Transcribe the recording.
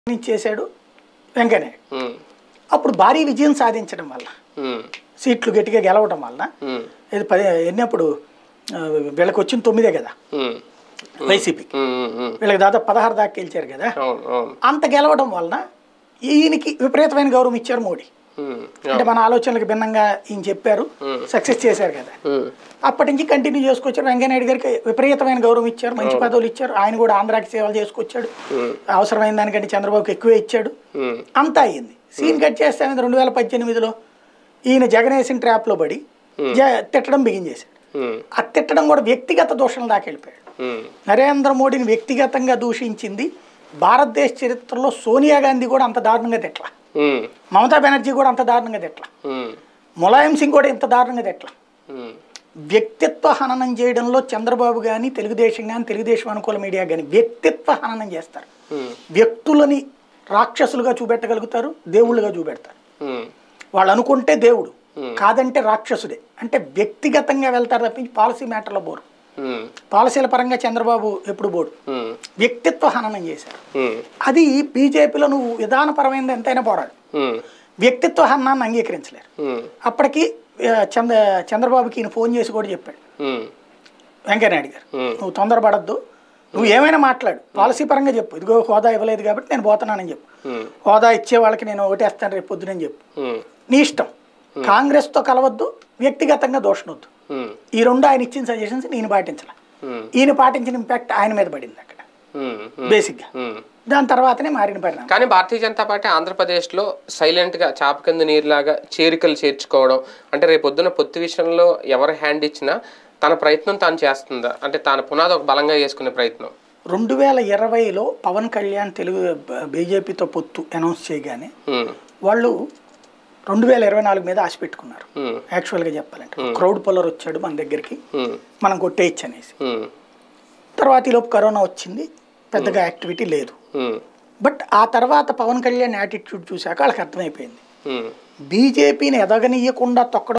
చేశాడు వెంకయ్యనాయుడు ఉమ్, అప్పుడు భారీ విజయం సాధించడం వల్ల ఉమ్, సీట్లు గట్టిగా గెలవడం వల్ల ఉమ్, ఇది పది ఎన్నప్పుడు ఆ, వీళ్ళకి వచ్చిన తొమ్మిదే కదా ఉమ్, వైసీపీకి ఉమ్, ఉమ్, ఉమ్. వీళ్ళకి దాదాపు పదహారు దాకా గెలిచారు కదా అవును అవును అంత గెలవడం వలన ఈయనకి విపరీతమైన గౌరవం ఇచ్చారు మోడీ ఉమ్, అంటే మన ఆలోచనలకు భిన్నంగా ఈయన చెప్పారు సక్సెస్ చేశారు కదా ఉమ్, అప్పటి నుంచి కంటిన్యూ చేసుకొచ్చారు వెంకయ్యనాయుడు గారికి విపరీతమైన గౌరవం ఇచ్చారు మంచి పదవులు ఇచ్చారు ఆయన కూడా ఆంధ్రాకి సేవలు చేసుకొచ్చాడు ఉమ్, అవసరమైన దానికంటే చంద్రబాబుకి ఎక్కువే ఇచ్చాడు ఉమ్, అంతా అయ్యింది సీన్ కట్ చేస్తే ఏమైంది రెండు వేల పద్దెనిమిదిలో ఈయన జగన్ వేసిన ట్రాప్లో పడి జ తిట్టడం బిగించేశాడు ఉమ్, ఆ తిట్టడం కూడా వ్యక్తిగత దోషం దాకా వెళ్ళిపోయాడు ఉమ్, నరేంద్ర మోడీని వ్యక్తిగతంగా దూషించింది భారతదేశ చరిత్రలో సోనియా గాంధీ కూడా అంత దారుణంగా తిట్ల ఉమ్, మమతా బెనర్జీ కూడా అంత దారుణంగా తిట్ల ఉమ్, ములాయం సింగ్ కూడా ఇంత దారుణంగా తిట్ల ఉమ్, వ్యక్తిత్వ హననం చేయడంలో చంద్రబాబు కానీ తెలుగుదేశం కానీ తెలుగుదేశం అనుకూల మీడియా కానీ వ్యక్తిత్వ హననం చేస్తారు ఉమ్, వ్యక్తులని రాక్షసులుగా చూపెట్టగలుగుతారు దేవుళ్ళుగా చూపెడతారు ఉమ్, వాళ్ళు అనుకుంటే దేవుడు కాదంటే రాక్షసుడే అంటే వ్యక్తిగతంగా వెళ్తారు తప్పించి పాలసీ మ్యాటర్లో బోరు ఉమ్, పాలసీల పరంగా చంద్రబాబు ఎప్పుడు బోడు ఉమ్, వ్యక్తిత్వ హననం చేశారు ఉమ్, అది బీజేపీలో నువ్వు విధానపరమైనది ఎంతైనా పోరాడు ఉమ్, వ్యక్తిత్వ హననాన్ని అంగీకరించలేరు ఉమ్, అప్పటికి ఆ, చంద్ర చంద్రబాబుకి ఈయన ఫోన్ చేసి కూడా చెప్పాడు ఉమ్, వెంకయ్యనాయుడు గారు ఉమ్, నువ్వు తొందరపడద్దు నువ్వు ఏమైనా మాట్లాడు పాలసీ పరంగా చెప్పు ఇదిగో హోదా ఇవ్వలేదు కాబట్టి నేను పోతున్నానని చెప్పు ఉమ్, హోదా ఇచ్చే వాళ్ళకి నేను ఓటేస్తాను రేపు పొద్దునని చెప్పు ఉమ్, నీ ఇష్టం కాంగ్రెస్తో కలవద్దు వ్యక్తిగతంగా దోషణొద్దు ఉమ్, ఈ రెండు ఆయన ఇచ్చిన సజెషన్స్ నేను పాటించాల ఉమ్, ఈయన పాటించిన ఇంపాక్ట్ ఆయన మీద పడింది అక్కడ ఉమ్, ఉమ్, బేసిక్గా ఉమ్. దాని తర్వాతనే మారిన పరిణామం కానీ భారతీయ జనతా పార్టీ ఆంధ్రప్రదేశ్లో సైలెంట్గా చాప కింద నీరులాగా చేరికలు చేర్చుకోవడం అంటే రేపు పొద్దున పొత్తు విషయంలో ఎవరు హ్యాండ్ ఇచ్చినా తన ప్రయత్నం తాను చేస్తుందా అంటే తాను పునాది ఒక బలంగా వేసుకునే ప్రయత్నం రెండు వేల ఇరవైలో పవన్ కళ్యాణ్ తెలుగు బీజేపీతో పొత్తు అనౌన్స్ చేయగానే ఉమ్, వాళ్ళు రెండు వేల ఇరవై నాలుగు మీద ఆశ పెట్టుకున్నారు ఉమ్, యాక్చువల్గా చెప్పాలంటే క్రౌడ్ పొలర్ వచ్చాడు మన దగ్గరికి ఉమ్, మనం కొట్టేయచ్చు అనేసి ఉమ్, తర్వాత ఈలోపు కరోనా వచ్చింది పెద్దగా యాక్టివిటీ లేదు ఉమ్, బట్ ఆ తర్వాత పవన్ కళ్యాణ్ యాటిట్యూడ్ చూశాక వాళ్ళకి అర్థమైపోయింది ఉమ్, బీజేపీని ఎదగనీయకుండా తొక్కడం